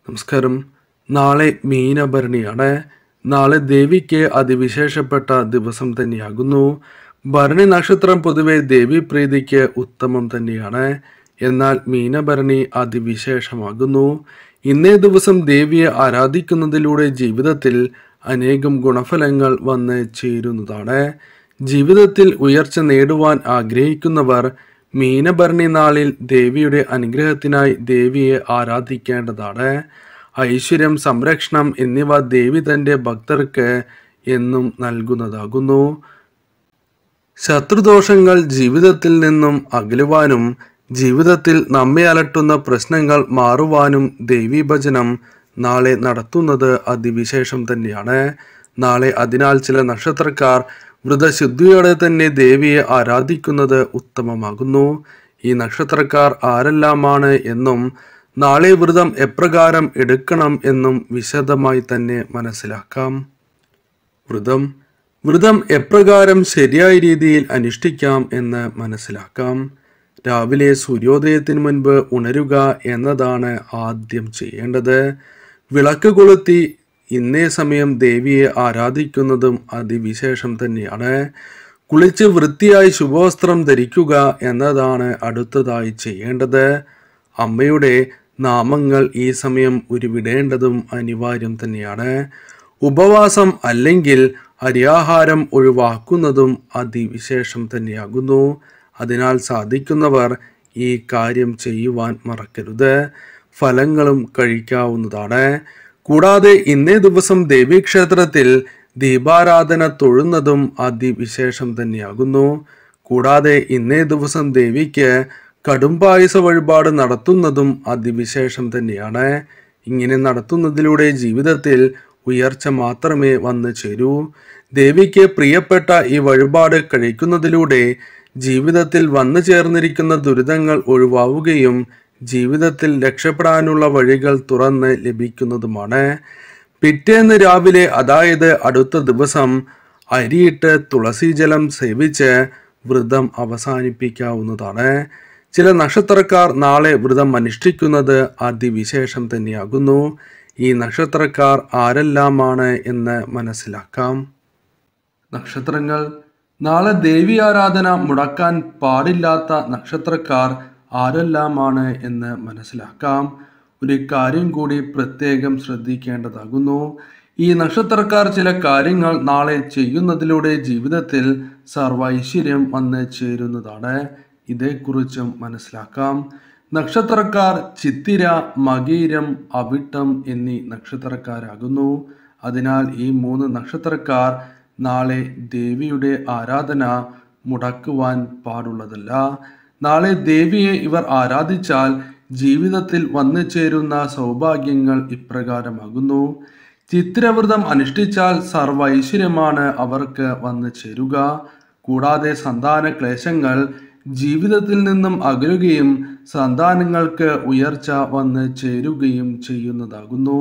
നമസ്കാരം നാളെ മീനഭരണിയാണ് നാളെ ദേവിക്ക് അതിവിശേഷപ്പെട്ട ദിവസം തന്നെയാകുന്നു ഭരണി നക്ഷത്രം പൊതുവെ ദേവീപ്രീതിക്ക് ഉത്തമം തന്നെയാണ് എന്നാൽ മീനഭരണി അതിവിശേഷമാകുന്നു ഇന്നേ ദിവസം ദേവിയെ ആരാധിക്കുന്നതിലൂടെ ജീവിതത്തിൽ അനേകം ഗുണഫലങ്ങൾ വന്ന് ചേരുന്നതാണ് ജീവിതത്തിൽ ഉയർച്ച നേടുവാൻ ആഗ്രഹിക്കുന്നവർ മീനഭരണി നാളിൽ ദേവിയുടെ അനുഗ്രഹത്തിനായി ദേവിയെ ആരാധിക്കേണ്ടതാണ് ഐശ്വര്യം സംരക്ഷണം എന്നിവ ദേവി തൻ്റെ ഭക്തർക്ക് എന്നും നൽകുന്നതാകുന്നു ശത്രുദോഷങ്ങൾ ജീവിതത്തിൽ നിന്നും അകലുവാനും ജീവിതത്തിൽ നമ്മെ അലട്ടുന്ന പ്രശ്നങ്ങൾ മാറുവാനും ദേവീഭജനം നാളെ നടത്തുന്നത് അതിവിശേഷം തന്നെയാണ് നാളെ അതിനാൽ ചില നക്ഷത്രക്കാർ വ്രതശുദ്ധിയോടെ തന്നെ ദേവിയെ ആരാധിക്കുന്നത് ഉത്തമമാകുന്നു ഈ നക്ഷത്രക്കാർ ആരെല്ലാമാണ് എന്നും നാളെ വ്രതം എപ്രകാരം എടുക്കണം എന്നും വിശദമായി തന്നെ മനസ്സിലാക്കാം വ്രതം വ്രതം എപ്രകാരം ശരിയായ രീതിയിൽ അനുഷ്ഠിക്കാം എന്ന് മനസ്സിലാക്കാം രാവിലെ സൂര്യോദയത്തിന് മുൻപ് ഉണരുക എന്നതാണ് ആദ്യം ചെയ്യേണ്ടത് വിളക്ക് കൊളുത്തി ഇന്നേ സമയം ദേവിയെ ആരാധിക്കുന്നതും അതിവിശേഷം തന്നെയാണ് കുളിച്ച് വൃത്തിയായി ശുഭവസ്ത്രം ധരിക്കുക എന്നതാണ് അടുത്തതായി ചെയ്യേണ്ടത് അമ്മയുടെ നാമങ്ങൾ ഈ സമയം ഉരുവിടേണ്ടതും അനിവാര്യം തന്നെയാണ് ഉപവാസം അല്ലെങ്കിൽ അരിയാഹാരം ഒഴിവാക്കുന്നതും അതിവിശേഷം തന്നെയാകുന്നു അതിനാൽ സാധിക്കുന്നവർ ഈ കാര്യം ചെയ്യുവാൻ മറക്കരുത് ഫലങ്ങളും കഴിക്കാവുന്നതാണ് കൂടാതെ ഇന്നേ ദിവസം ദേവീക്ഷേത്രത്തിൽ ദീപാരാധന തൊഴുന്നതും അതിവിശേഷം തന്നെയാകുന്നു കൂടാതെ ഇന്നേ ദിവസം ദേവിക്ക് കടുംപായസ വഴിപാട് നടത്തുന്നതും അതിവിശേഷം തന്നെയാണ് ഇങ്ങനെ നടത്തുന്നതിലൂടെ ജീവിതത്തിൽ ഉയർച്ച മാത്രമേ വന്നു ചേരൂ ദേവിക്ക് പ്രിയപ്പെട്ട ഈ വഴിപാട് കഴിക്കുന്നതിലൂടെ ജീവിതത്തിൽ വന്നു ചേർന്നിരിക്കുന്ന ദുരിതങ്ങൾ ഒഴിവാവുകയും ജീവിതത്തിൽ രക്ഷപ്പെടാനുള്ള വഴികൾ തുറന്ന് ലഭിക്കുന്നതുമാണ് പിറ്റേന്ന് രാവിലെ അതായത് അടുത്ത ദിവസം അരിയിട്ട് തുളസീജലം സേവിച്ച് വ്രതം അവസാനിപ്പിക്കാവുന്നതാണ് ചില നക്ഷത്രക്കാർ നാളെ വ്രതം അനുഷ്ഠിക്കുന്നത് അതിവിശേഷം തന്നെയാകുന്നു ഈ നക്ഷത്രക്കാർ ആരെല്ലാമാണ് എന്ന് മനസ്സിലാക്കാം നക്ഷത്രങ്ങൾ നാളെ ദേവി ആരാധന മുടക്കാൻ പാടില്ലാത്ത നക്ഷത്രക്കാർ ആരെല്ലാമാണ് എന്ന് മനസ്സിലാക്കാം ഒരു കാര്യം കൂടി പ്രത്യേകം ശ്രദ്ധിക്കേണ്ടതാകുന്നു ഈ നക്ഷത്രക്കാർ ചില കാര്യങ്ങൾ നാളെ ചെയ്യുന്നതിലൂടെ ജീവിതത്തിൽ സർവൈശ്വര്യം വന്ന് ചേരുന്നതാണ് ഇതേക്കുറിച്ചും മനസ്സിലാക്കാം നക്ഷത്രക്കാർ ചിത്തിര മകീരം അവിട്ടം എന്നീ നക്ഷത്രക്കാരാകുന്നു അതിനാൽ ഈ മൂന്ന് നക്ഷത്രക്കാർ നാളെ ദേവിയുടെ ആരാധന മുടക്കുവാൻ പാടുള്ളതല്ല നാളെ ദേവിയെ ഇവർ ആരാധിച്ചാൽ ജീവിതത്തിൽ വന്നു ചേരുന്ന സൗഭാഗ്യങ്ങൾ ഇപ്രകാരമാകുന്നു ചിത്രവ്രതം അനുഷ്ഠിച്ചാൽ സർവൈശ്വര്യമാണ് അവർക്ക് വന്നു ചേരുക കൂടാതെ സന്താന ക്ലേശങ്ങൾ ജീവിതത്തിൽ നിന്നും അകലുകയും സന്താനങ്ങൾക്ക് ഉയർച്ച വന്ന് ചേരുകയും ചെയ്യുന്നതാകുന്നു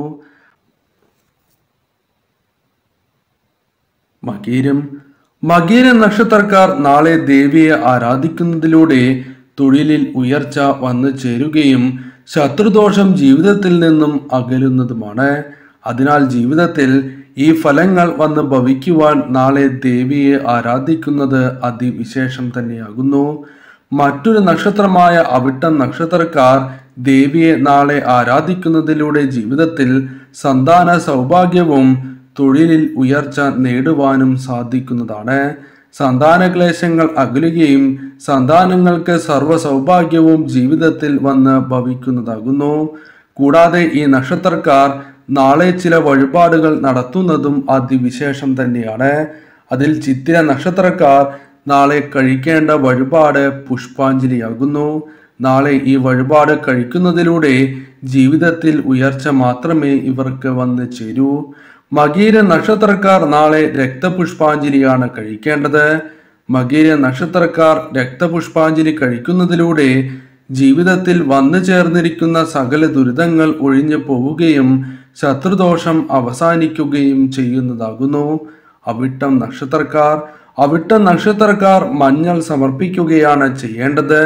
മകീരം മകീര നക്ഷത്രക്കാർ നാളെ ദേവിയെ ആരാധിക്കുന്നതിലൂടെ തൊഴിലിൽ ഉയർച്ച വന്നു ചേരുകയും ശത്രുദോഷം ജീവിതത്തിൽ നിന്നും അകലുന്നതുമാണ് അതിനാൽ ജീവിതത്തിൽ ഈ ഫലങ്ങൾ വന്ന് ഭവിക്കുവാൻ നാളെ ദേവിയെ ആരാധിക്കുന്നത് അതിവിശേഷം തന്നെയാകുന്നു മറ്റൊരു നക്ഷത്രമായ അവിട്ടം നക്ഷത്രക്കാർ ദേവിയെ നാളെ ആരാധിക്കുന്നതിലൂടെ ജീവിതത്തിൽ സന്താന സൗഭാഗ്യവും തൊഴിലിൽ ഉയർച്ച നേടുവാനും സാധിക്കുന്നതാണ് സന്താനക്ലേശങ്ങൾ അകലുകയും സന്താനങ്ങൾക്ക് സർവ്വ സൗഭാഗ്യവും ജീവിതത്തിൽ വന്ന് ഭവിക്കുന്നതാകുന്നു കൂടാതെ ഈ നക്ഷത്രക്കാർ നാളെ ചില വഴിപാടുകൾ നടത്തുന്നതും അതിവിശേഷം തന്നെയാണ് അതിൽ ചിത്തിര നക്ഷത്രക്കാർ നാളെ കഴിക്കേണ്ട വഴിപാട് പുഷ്പാഞ്ജലിയാകുന്നു നാളെ ഈ വഴിപാട് കഴിക്കുന്നതിലൂടെ ജീവിതത്തിൽ ഉയർച്ച മാത്രമേ ഇവർക്ക് വന്ന് ചേരൂ മകീര നക്ഷത്രക്കാർ നാളെ രക്തപുഷ്പാഞ്ജലിയാണ് കഴിക്കേണ്ടത് മകീര നക്ഷത്രക്കാർ രക്തപുഷ്പാഞ്ജലി കഴിക്കുന്നതിലൂടെ ജീവിതത്തിൽ വന്നു ചേർന്നിരിക്കുന്ന സകല ദുരിതങ്ങൾ ഒഴിഞ്ഞു പോവുകയും ശത്രുദോഷം അവസാനിക്കുകയും ചെയ്യുന്നതാകുന്നു അവിട്ടം നക്ഷത്രക്കാർ അവിട്ടം നക്ഷത്രക്കാർ മഞ്ഞൾ സമർപ്പിക്കുകയാണ് ചെയ്യേണ്ടത്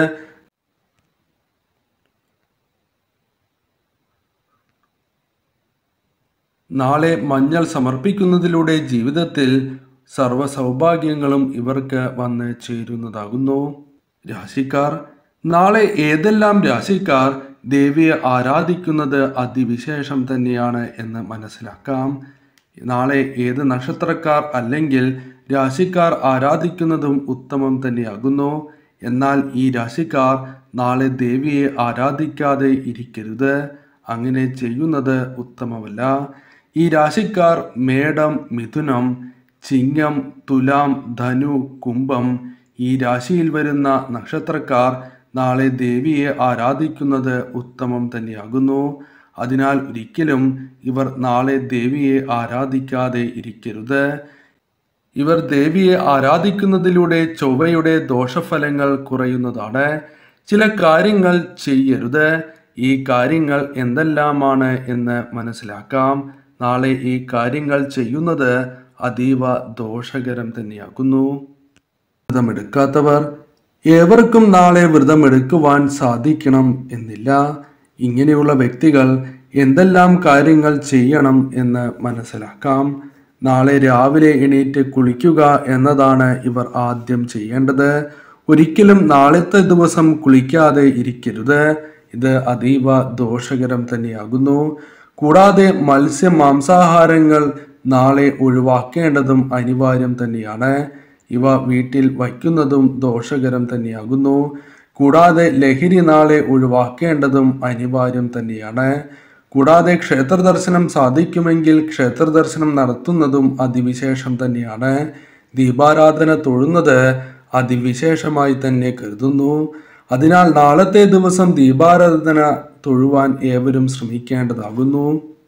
നാളെ മഞ്ഞൾ സമർപ്പിക്കുന്നതിലൂടെ ജീവിതത്തിൽ സർവ്വ സൗഭാഗ്യങ്ങളും ഇവർക്ക് വന്ന് ചേരുന്നതാകുന്നു രാശിക്കാർ നാളെ ഏതെല്ലാം രാശിക്കാർ ദേവിയെ ആരാധിക്കുന്നത് അതിവിശേഷം തന്നെയാണ് എന്ന് മനസ്സിലാക്കാം നാളെ ഏത് നക്ഷത്രക്കാർ അല്ലെങ്കിൽ രാശിക്കാർ ആരാധിക്കുന്നതും ഉത്തമം തന്നെയാകുന്നു എന്നാൽ ഈ രാശിക്കാർ നാളെ ദേവിയെ ആരാധിക്കാതെ ഇരിക്കരുത് അങ്ങനെ ചെയ്യുന്നത് ഉത്തമമല്ല ഈ രാശിക്കാർ മേടം മിഥുനം ചിങ്ങം തുലാം ധനു കുംഭം ഈ രാശിയിൽ വരുന്ന നക്ഷത്രക്കാർ നാളെ ദേവിയെ ആരാധിക്കുന്നത് ഉത്തമം തന്നെയാകുന്നു അതിനാൽ ഒരിക്കലും ഇവർ നാളെ ദേവിയെ ആരാധിക്കാതെ ഇരിക്കരുത് ഇവർ ദേവിയെ ആരാധിക്കുന്നതിലൂടെ ചൊവ്വയുടെ ദോഷഫലങ്ങൾ കുറയുന്നതാണ് ചില കാര്യങ്ങൾ ചെയ്യരുത് ഈ കാര്യങ്ങൾ എന്തെല്ലാമാണ് എന്ന് മനസ്സിലാക്കാം നാളെ ഈ കാര്യങ്ങൾ ചെയ്യുന്നത് അതീവ ദോഷകരം തന്നെയാകുന്നു വ്രതമെടുക്കാത്തവർ ഏവർക്കും നാളെ വ്രതമെടുക്കുവാൻ സാധിക്കണം എന്നില്ല ഇങ്ങനെയുള്ള വ്യക്തികൾ എന്തെല്ലാം കാര്യങ്ങൾ ചെയ്യണം എന്ന് മനസ്സിലാക്കാം നാളെ രാവിലെ എണീറ്റ് കുളിക്കുക എന്നതാണ് ഇവർ ആദ്യം ചെയ്യേണ്ടത് ഒരിക്കലും നാളത്തെ ദിവസം കുളിക്കാതെ ഇരിക്കരുത് ഇത് അതീവ ദോഷകരം തന്നെയാകുന്നു കൂടാതെ മത്സ്യ മാംസാഹാരങ്ങൾ നാളെ ഒഴിവാക്കേണ്ടതും അനിവാര്യം തന്നെയാണ് ഇവ വീട്ടിൽ വയ്ക്കുന്നതും ദോഷകരം തന്നെയാകുന്നു കൂടാതെ ലഹരി നാളെ ഒഴിവാക്കേണ്ടതും അനിവാര്യം തന്നെയാണ് കൂടാതെ ക്ഷേത്ര ദർശനം സാധിക്കുമെങ്കിൽ ക്ഷേത്ര ദർശനം നടത്തുന്നതും അതിവിശേഷം തന്നെയാണ് ദീപാരാധന തൊഴുന്നത് അതിവിശേഷമായി തന്നെ കരുതുന്നു അതിനാൽ നാളത്തെ ദിവസം ദീപാരാധന തൊഴുവാൻ ഏവരും ശ്രമിക്കേണ്ടതാകുന്നു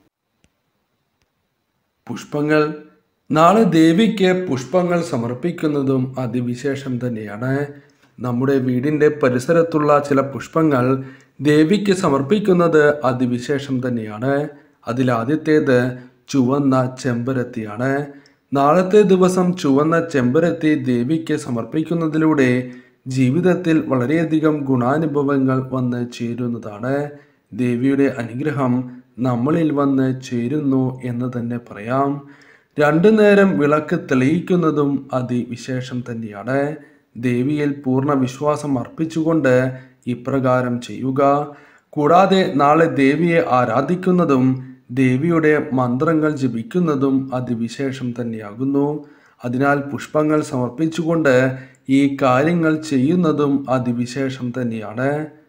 പുഷ്പങ്ങൾ നാളെ ദേവിക്ക് പുഷ്പങ്ങൾ സമർപ്പിക്കുന്നതും അതിവിശേഷം തന്നെയാണ് നമ്മുടെ വീടിൻ്റെ പരിസരത്തുള്ള ചില പുഷ്പങ്ങൾ ദേവിക്ക് സമർപ്പിക്കുന്നത് അതിവിശേഷം തന്നെയാണ് അതിലാദ്യത്തേത് ചുവന്ന ചെമ്പരത്തിയാണ് നാളത്തെ ദിവസം ചുവന്ന ചെമ്പരത്തി ദേവിക്ക് സമർപ്പിക്കുന്നതിലൂടെ ജീവിതത്തിൽ വളരെയധികം ഗുണാനുഭവങ്ങൾ വന്ന് ചേരുന്നതാണ് ദേവിയുടെ അനുഗ്രഹം നമ്മളിൽ വന്ന് ചേരുന്നു എന്ന് തന്നെ പറയാം രണ്ടു നേരം വിളക്ക് തെളിയിക്കുന്നതും അതിവിശേഷം തന്നെയാണ് ദേവിയിൽ പൂർണ്ണ വിശ്വാസം അർപ്പിച്ചുകൊണ്ട് ഇപ്രകാരം ചെയ്യുക കൂടാതെ നാളെ ദേവിയെ ആരാധിക്കുന്നതും ദേവിയുടെ മന്ത്രങ്ങൾ ജപിക്കുന്നതും അതിവിശേഷം തന്നെയാകുന്നു അതിനാൽ പുഷ്പങ്ങൾ സമർപ്പിച്ചുകൊണ്ട് ഈ കാര്യങ്ങൾ ചെയ്യുന്നതും അതിവിശേഷം തന്നെയാണ്